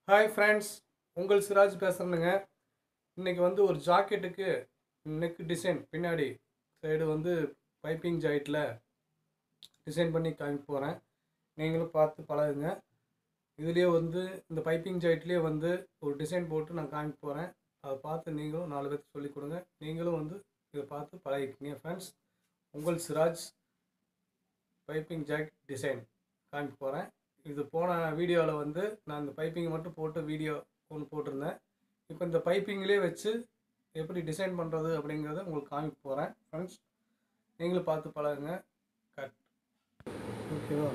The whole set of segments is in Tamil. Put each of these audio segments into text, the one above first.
ஹாய் ஃப்ரெண்ட்ஸ் உங்கள் சிராஜ் பேசுகிறேனுங்க இன்றைக்கி வந்து ஒரு ஜாக்கெட்டுக்கு நெக் டிசைன் பின்னாடி சைடு வந்து பைப்பிங் ஜாக்கெட்டில் டிசைன் பண்ணி காமிக்க போகிறேன் நீங்களும் பார்த்து பழகுங்க இதுலேயே வந்து இந்த பைப்பிங் ஜாக்கெட்லேயே வந்து ஒரு டிசைன் போட்டு நான் காமிக்க போகிறேன் அதை பார்த்து நீங்களும் நாலு பேருக்கு சொல்லிக் கொடுங்க நீங்களும் வந்து இதை பார்த்து பழகிக்கிங்க ஃப்ரெண்ட்ஸ் உங்கள் சிராஜ் பைப்பிங் ஜாக்கெட் டிசைன் காமிக்க போகிறேன் இது போன வீடியோவில் வந்து நான் இந்த பைப்பிங்கை மட்டும் போட்டு வீடியோ ஒன்று போட்டிருந்தேன் இப்போ இந்த பைப்பிங்லேயே வச்சு எப்படி டிசைன் பண்ணுறது அப்படிங்கிறத உங்களுக்கு காமிக்க போகிறேன் ஃப்ரெண்ட்ஸ் நீங்களும் பார்த்து பழகுங்க கட் ஓகேவா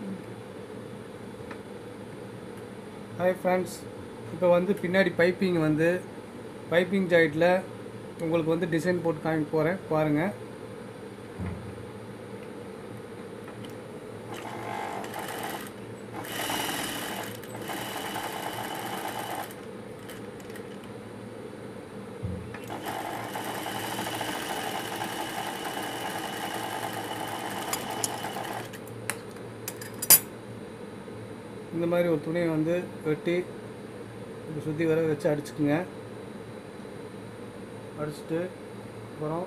ஹாய் ஃப்ரெண்ட்ஸ் இப்போ வந்து பின்னாடி பைப்பிங் வந்து பைப்பிங் ஜாக்கெட்டில் உங்களுக்கு வந்து டிசைன் போட்டு காமிக்க போகிறேன் பாருங்கள் இந்த மாதிரி ஒரு துணியை வந்து வெட்டி இப்படி சுற்றி வர வச்சு அடிச்சுக்குங்க அடிச்சுட்டு அப்புறம்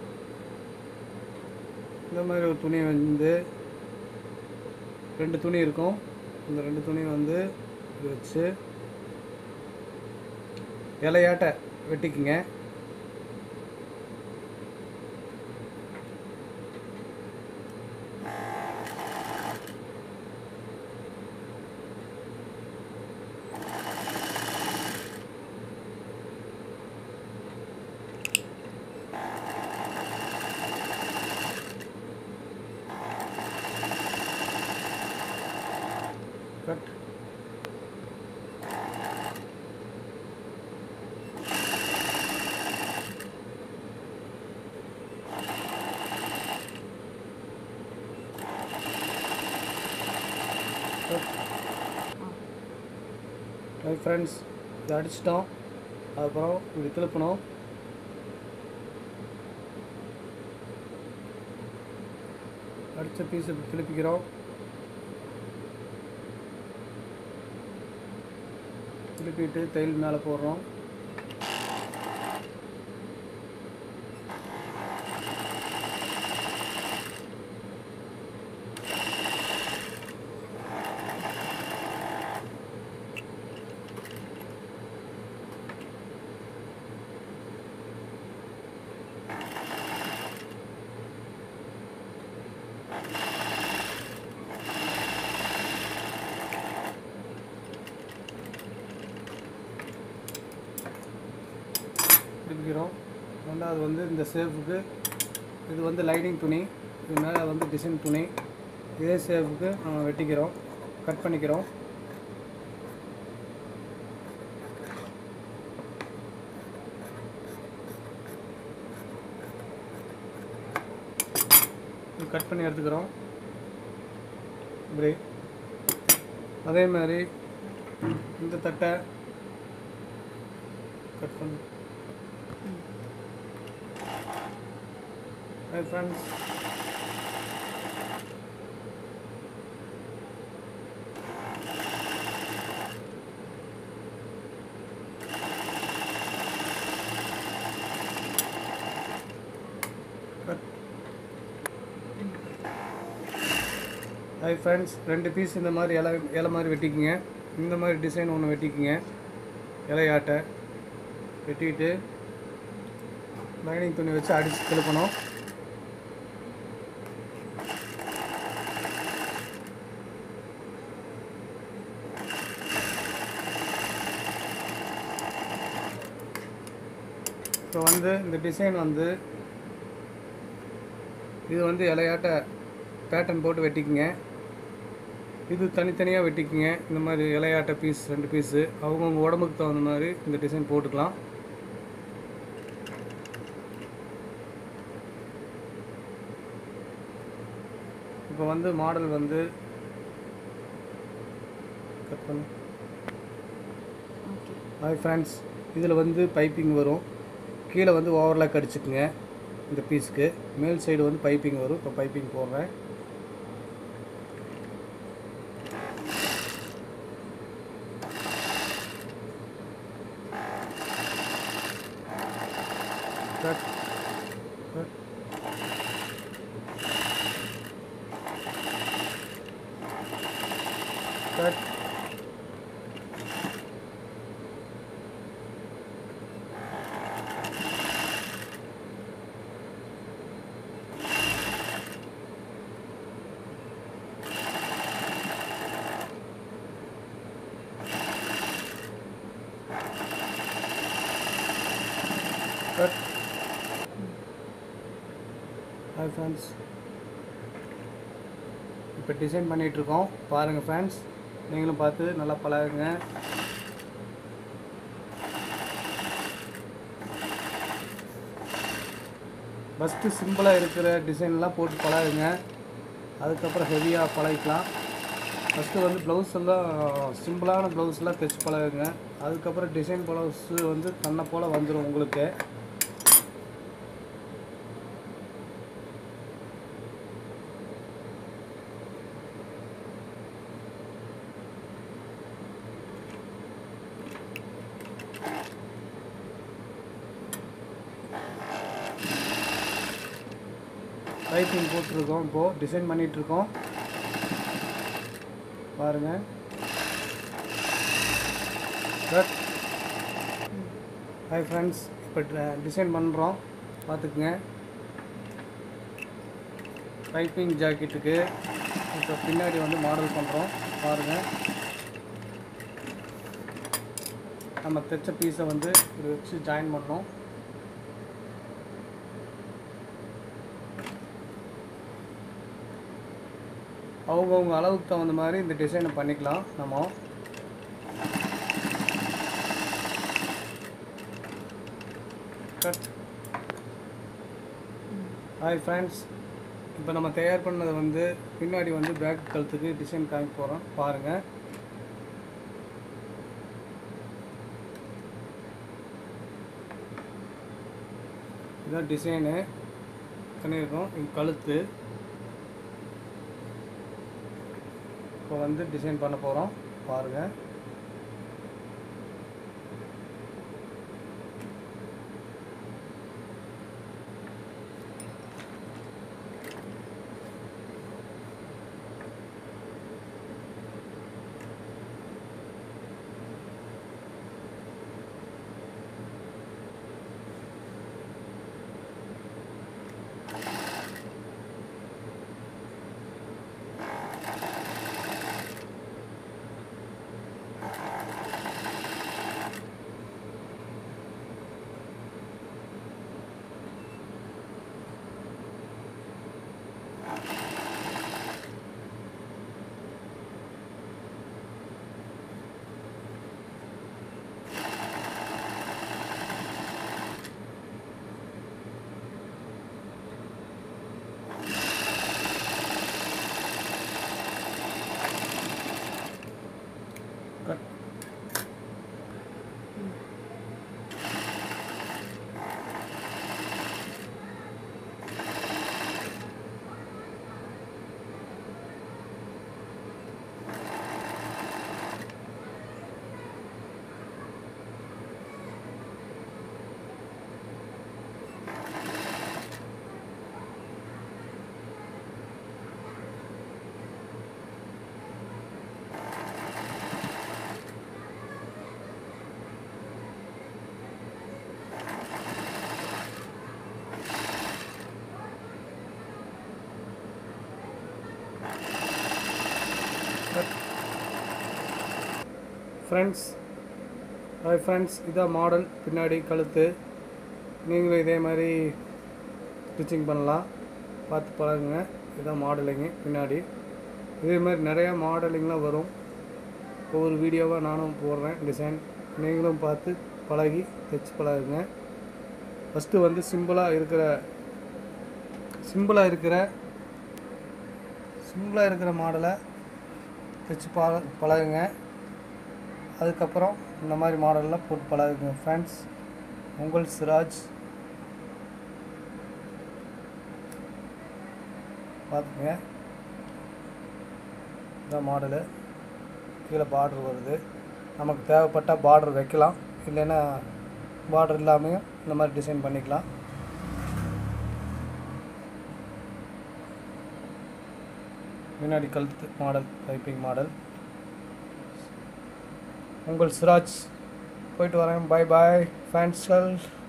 இந்த மாதிரி ஒரு துணியை வந்து ரெண்டு துணி இருக்கும் இந்த ரெண்டு துணியை வந்து இப்படி வச்சு இலையாட்ட வெட்டிக்குங்க கட் ஹை ஃப்ரெண்ட்ஸ் இதை அடிச்சிட்டோம் அதுக்கப்புறம் இப்படி திருப்பணும் அடித்த பீஸ் இப்படி திருப்பிக்கிறோம் திருப்பிட்டு தையல் மேலே போடுறோம் திருப்பிக்கிறோம் ரெண்டாவது வந்து இந்த சேஃபுக்கு இது வந்து லைனிங் துணி இது மேலே வந்து டிசைன் துணி இதே சேஃபுக்கு நம்ம வெட்டிக்கிறோம் கட் பண்ணிக்கிறோம் கட் பண்ணி எடுத்துக்கிறோம் இப்படி அதே மாதிரி இந்த தட்டை கட் பண்ணி ஹாய் ஃப்ரெண்ட்ஸ் ஹாய் ஃப்ரெண்ட்ஸ் ரெண்டு பீஸ் இந்த மாதிரி இலை இலை மாதிரி வெட்டிக்குங்க இந்த மாதிரி டிசைன் ஒன்று வெட்டிக்குங்க இலையாட்டை வெட்டிட்டு லைனிங் துணி வச்சு அடித்து திருப்பணும் இப்போ வந்து இந்த டிசைன் வந்து இது வந்து இலையாட்ட பேட்டர்ன் போட்டு வெட்டிக்குங்க இது தனித்தனியாக வெட்டிக்குங்க இந்த மாதிரி இலையாட்ட பீஸ் ரெண்டு பீஸு அவங்கவுங்க உடம்புக்கு தகுந்த மாதிரி இந்த டிசைன் போட்டுக்கலாம் இப்போ வந்து மாடல் வந்து கட் பண்ணு ஹாய் ஃப்ரெண்ட்ஸ் இதில் வந்து பைப்பிங் வரும் கீழே வந்து ஓவர்லாக் அடிச்சுக்குங்க இந்த பீஸுக்கு மேல் சைடு வந்து பைப்பிங் வரும் இப்போ பைப்பிங் போடுறேன் கட் கட் ஹாய் ஃப்ரெண்ட்ஸ் இப்போ டிசைன் பண்ணிகிட்ருக்கோம் பாருங்கள் ஃப்ரெண்ட்ஸ் நீங்களும் பார்த்து நல்லா பழகுங்க ஃபஸ்ட்டு சிம்பிளாக இருக்கிற டிசைன்லாம் போட்டு பழகுங்க அதுக்கப்புறம் ஹெவியாக பழகிக்கலாம் ஃபஸ்ட்டு வந்து ப்ளவுஸ் எல்லாம் சிம்பிளான ப்ளவுஸ்லாம் தைச்சு பழகுங்க அதுக்கப்புறம் டிசைன் ப்ளவுஸு வந்து கண்ணை போல் வந்துடும் உங்களுக்கு டைப்பிங் போட்டிருக்கோம் இப்போது டிசைன் பண்ணிகிட்ருக்கோம் பாருங்கள் பட் ஹாய் ஃப்ரெண்ட்ஸ் இப்போ டிசைன் பண்ணுறோம் பார்த்துக்குங்க டைப்பிங் ஜாக்கெட்டுக்கு இப்போ பின்னாடி வந்து மாடல் பண்ணுறோம் பாருங்கள் நம்ம தைச்ச பீஸை வந்து இது வச்சு ஜாயின் பண்ணோம் அவங்கவுங்க அளவுக்கு தகுந்த மாதிரி இந்த டிசைனை பண்ணிக்கலாம் நம்ம கட் ஹாய் ஃப்ரெண்ட்ஸ் இப்போ நம்ம தயார் பண்ணதை வந்து பின்னாடி வந்து பேக் கழுத்துக்கு டிசைன் காமிக்க போகிறோம் பாருங்கள் இதுதான் டிசைனு பண்ணியிருக்கோம் இது கழுத்து இப்போ வந்து டிசைன் பண்ண போகிறோம் பாருங்கள் கட் ஃப்ரெண்ட்ஸ் ஹாய் ஃப்ரெண்ட்ஸ் இதான் மாடல் பின்னாடி கழுத்து நீங்களும் இதே மாதிரி ஸ்டிச்சிங் பண்ணலாம் பார்த்து பழகுங்க இதான் மாடலிங்கு பின்னாடி இதே மாதிரி நிறையா மாடலிங்லாம் வரும் ஒவ்வொரு வீடியோவாக நானும் போடுறேன் டிசைன் நீங்களும் பார்த்து பழகி தைச்சு பழகுங்க ஃபஸ்ட்டு வந்து சிம்பிளாக இருக்கிற சிம்பிளாக இருக்கிற சிம்பிளாக இருக்கிற மாடலை தைச்சு பழ பழகுங்க அதுக்கப்புறம் இந்த மாதிரி மாடல்லாம் போட்டு பழகுங்க ஃப்ரெண்ட்ஸ் உங்கள் சிராஜ் பார்த்துங்க இதான் மாடலு கீழே பார்டர் வருது நமக்கு தேவைப்பட்டால் பார்டர் வைக்கலாம் இல்லைன்னா பார்டர் இல்லாமையும் இந்த மாதிரி டிசைன் பண்ணிக்கலாம் முன்னாடி கழுத்து மாடல் டைப்பிங் மாடல் உங்கள் சிராஜ் போயிட்டு வரேன் பாய் பாய் ஃபேன்ஸ்கள்